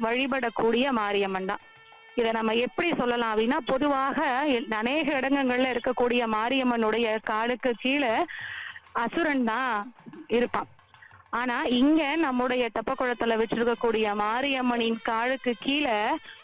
வழிபடக்கூடிய மாரியம்மன் தான் இதை நம்ம எப்படி சொல்லலாம் அப்படின்னா பொதுவாக எ- அநேக இடங்கள்ல இருக்கக்கூடிய மாரியம்மனுடைய காலுக்கு கீழே அசுரன் தான் இருப்பான் ஆனா இங்க நம்முடைய தெப்பக்குளத்துல வச்சிருக்கக்கூடிய மாரியம்மனின் காலுக்கு கீழே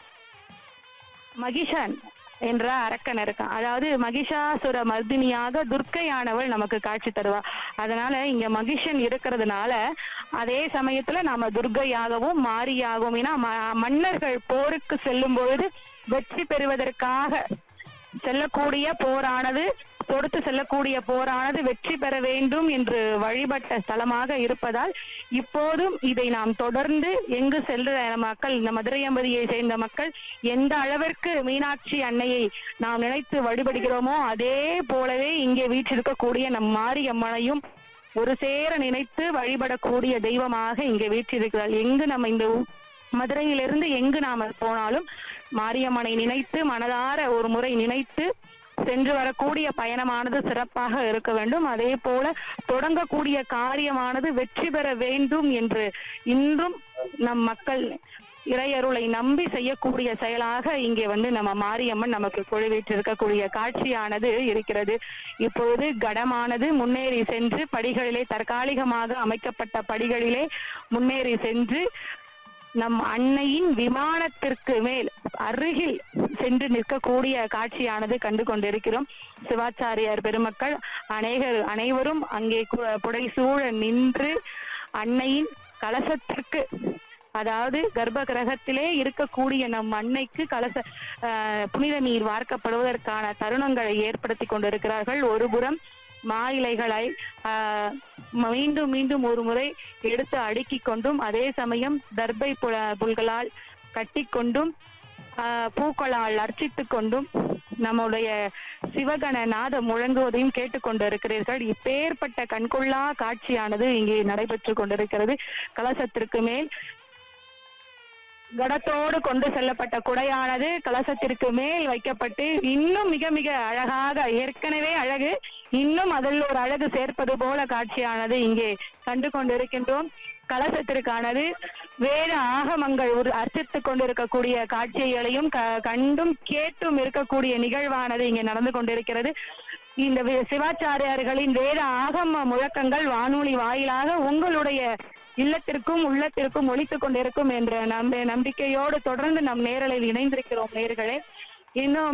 மகிஷன் என்ற அரக்கன் இருக்கான் அதாவது மகிஷாசுர மர்தினியாக துர்க்கையானவள் நமக்கு காட்சி தருவா அதனால இங்க மகிஷன் இருக்கிறதுனால அதே சமயத்துல நாம துர்க்கையாகவும் மாரியாகவும் ஏன்னா ம- மன்னர்கள் போருக்கு செல்லும் பொழுது வெற்றி பெறுவதற்காக செல்லக்கூடிய போரானது தொடுத்து செல்லக்கூடிய போரானது வெற்றி பெற வேண்டும் என்று வழிபட்ட ஸ்தலமாக இருப்பதால் இப்போதும் இதை நாம் தொடர்ந்து எங்கு செல்ற மக்கள் இந்த மதுரையம்பதியை சேர்ந்த மக்கள் எந்த அளவிற்கு மீனாட்சி அன்னையை நாம் நினைத்து வழிபடுகிறோமோ அதே போலவே இங்கே வீற்றிருக்கக்கூடிய நம் மாரியம்மனையும் ஒரு சேர நினைத்து வழிபடக்கூடிய தெய்வமாக இங்கே வீற்றிருக்கிறாள் எங்கு நம்ம இந்த ஊ- மதுரையிலிருந்து எங்கு நாம போனாலும் மாரியம்மனை நினைத்து மனதார ஒரு முறை நினைத்து சென்று வரக்கூடிய பயணமானது சிறப்பாக இருக்க வேண்டும் அதே போல தொடங்கக்கூடிய காரியமானது வெற்றி பெற வேண்டும் என்று இன்றும் நம் மக்கள் இறையருளை நம்பி செய்யக்கூடிய செயலாக இங்கே வந்து நம்ம மாரியம்மன் நமக்கு கொழுவிட்டு இருக்கக்கூடிய காட்சியானது இருக்கிறது இப்பொழுது கடமானது முன்னேறி சென்று படிகளிலே தற்காலிகமாக அமைக்கப்பட்ட படிகளிலே முன்னேறி சென்று நம் அன்னையின் விமானத்திற்கு மேல் அருகில் சென்று நிற்கக்கூடிய காட்சியானது கண்டு கொண்டிருக்கிறோம் சிவாச்சாரியார் பெருமக்கள் அநேகர் அனைவரும் அங்கே கு- புடைசூழ நின்று அன்னையின் கலசத்திற்கு அதாவது கர்ப்ப கிரகத்திலே இருக்கக்கூடிய நம் அன்னைக்கு கலச ஆஹ், புனித நீர் வார்க்கப்படுவதற்கான தருணங்களை ஏற்படுத்தி கொண்டிருக்கிறார்கள் ஒருபுறம் மா இலைகளை ஆஹ், மீண்டும் மீண்டும் ஒரு முறை எடுத்து அடுக்கிக் கொண்டும் அதே சமயம் தர்பை புல- புல்களால் கட்டிக்கொண்டும் ஆஹ், பூக்களால் அர்ச்சித்துக் கொண்டும் நம்முடைய சிவகண நாதம் முழங்குவதையும் கேட்டுக்கொண்டு இருக்கிறீர்கள் இப்பேற்பட்ட கண்கொள்ளா காட்சியானது இங்கே நடைபெற்று கொண்டிருக்கிறது கலசத்திற்கு மேல் கடத்தோடு கொண்டு செல்லப்பட்ட குடையானது கலசத்திற்கு மேல் வைக்கப்பட்டு இன்னும் மிக மிக அழகாக ஏற்கனவே அழகு இன்னும் அதில் ஒரு அழகு சேர்ப்பது போல காட்சியானது இங்கே கண்டு கொண்டிருக்கின்றோம் கலசத்திற்கானது வேத ஆகமங்கள் ஒரு அர்ச்சித்துக் கொண்டிருக்கக்கூடிய காட்சிகளையும் க- கண்டும் கேட்டும் இருக்கக்கூடிய நிகழ்வானது இங்கே நடந்து கொண்டிருக்கிறது இந்த வி- சிவாச்சாரியார்களின் வேத ஆகம முழக்கங்கள் வானொலி வாயிலாக உங்களுடைய இல்லத்திற்கும் உள்ளத்திற்கும் ஒலித்துக் கொண்டிருக்கும் என்ற நம்ப நம்பிக்கையோடு தொடர்ந்து நம் நேரலில் இணைந்திருக்கிறோம் நேர்களே இன்னும்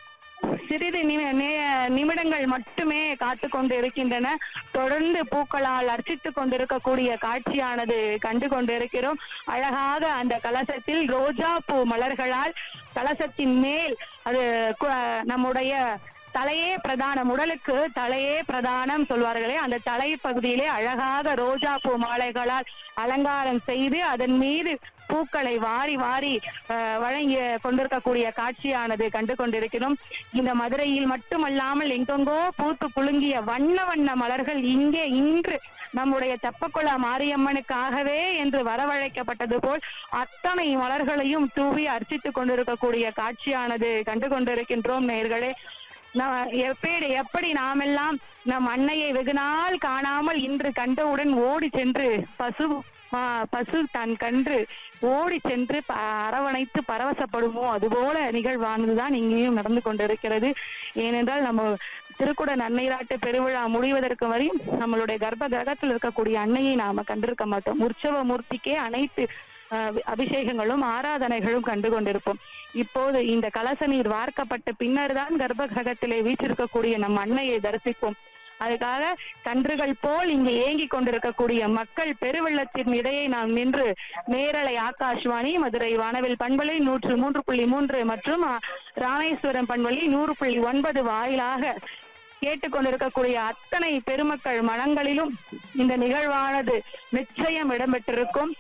சிறிது நிமி- நே- நிமிடங்கள் மட்டுமே காத்து கொண்டு இருக்கின்றன தொடர்ந்து பூக்களால் அர்ச்சித்துக் கொண்டிருக்கக்கூடிய காட்சியானது கண்டு கொண்டிருக்கிறோம் அழகாக அந்த கலசத்தில் ரோஜா பூ மலர்களால் கலசத்தின் மேல் அது கு- நம்முடைய தலையே பிரதானம் உடலுக்கு தலையே பிரதானம் சொல்வார்களே அந்த தலை பகுதியிலே அழகாக ரோஜா பூ மாலைகளால் அலங்காரம் செய்து அதன் மீது பூக்களை வாரி வாரி அஹ், வழங்கி கொண்டிருக்கக்கூடிய காட்சியானது கண்டு கொண்டிருக்கிறோம் இந்த மதுரையில் மட்டுமல்லாமல் எங்கெங்கோ பூத்து குலுங்கிய வண்ண வண்ண மலர்கள் இங்கே இன்று நம்முடைய தெப்பக்குள மாரியம்மனுக்காகவே என்று வரவழைக்கப்பட்டது போல் அத்தனை மலர்களையும் தூவி அர்ச்சித்துக் கொண்டிருக்கக்கூடிய காட்சியானது கண்டு கொண்டிருக்கின்றோம் நேர்களே நா- எப்படி எப்படி நாமெல்லாம் நம் அன்னையை வெகு நாள் காணாமல் இன்று கண்டவுடன் ஓடி சென்று பசு ஆ, பசு தன் கன்று ஓடி சென்று ப- அரவணைத்து பரவசப்படுமோ அதுபோல நிகழ்வானதுதான் இங்கேயும் நடந்து கொண்டிருக்கிறது ஏனென்றால் நம்ம திருக்குட நன்னீராட்டு பெருவிழா முடிவதற்கு வரையும் நம்மளுடைய கர்ப்ப கிரகத்தில் இருக்கக்கூடிய அன்னையை நாம கண்டிருக்க மாட்டோம் உற்சவ மூர்த்திக்கே அனைத்து ஆஹ், அபிஷேகங்களும் ஆராதனைகளும் கண்டு கொண்டிருப்போம் இப்போது இந்த கலச நீர் வார்க்கப்பட்ட பின்னர் தான் கர்ப்ப கிரகத்திலே வீற்றிருக்கக்கூடிய நம் அன்னையை தரிசிப்போம் அதுக்காக கன்றுகள் போல் இங்கு ஏங்கிக் கொண்டிருக்கக்கூடிய மக்கள் பெருவெள்ளத்தின் இடையே நாம் நின்று நேரலை ஆகாஷ்வாணி மதுரை வானவில் பண்பலை நூற்று மூன்று புள்ளி மூன்று மற்றும் அ, ராமேஸ்வரம் பண்பலை நூறு புள்ளி ஒன்பது வாயிலாக கேட்டுக்கொண்டிருக்கக்கூடிய அத்தனை பெருமக்கள் மனங்களிலும் இந்த நிகழ்வானது நிச்சயம் இடம்பெற்றிருக்கும்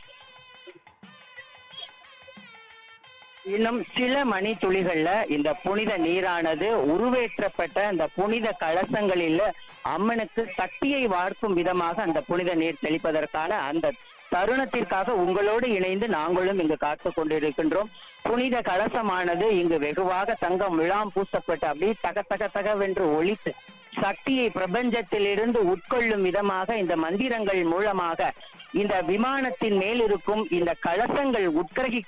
இன்னும் சில மணி துளிகள்ல இந்த புனித நீரானது உருவேற்றப்பட்ட அந்த புனித கலசங்களில் அம்மனுக்கு சக்தியை வார்க்கும் விதமாக அந்த புனித நீர் தெளிப்பதற்கான அந்த தருணத்திற்காக உங்களோடு இணைந்து நாங்களும் இங்கு காத்து கொண்டிருக்கின்றோம் புனித கலசமானது இங்கு வெகுவாக தங்கம் விழாம் பூசப்பட்டு அப்படியே தக தக தகவென்று ஒலித்து சக்தியை பிரபஞ்சத்திலிருந்து உட்கொள்ளும் விதமாக இந்த மந்திரங்கள் மூலமாக இந்த விமானத்தின் மேல் இருக்கும் இந்த கலசங்கள் உட்கிரகி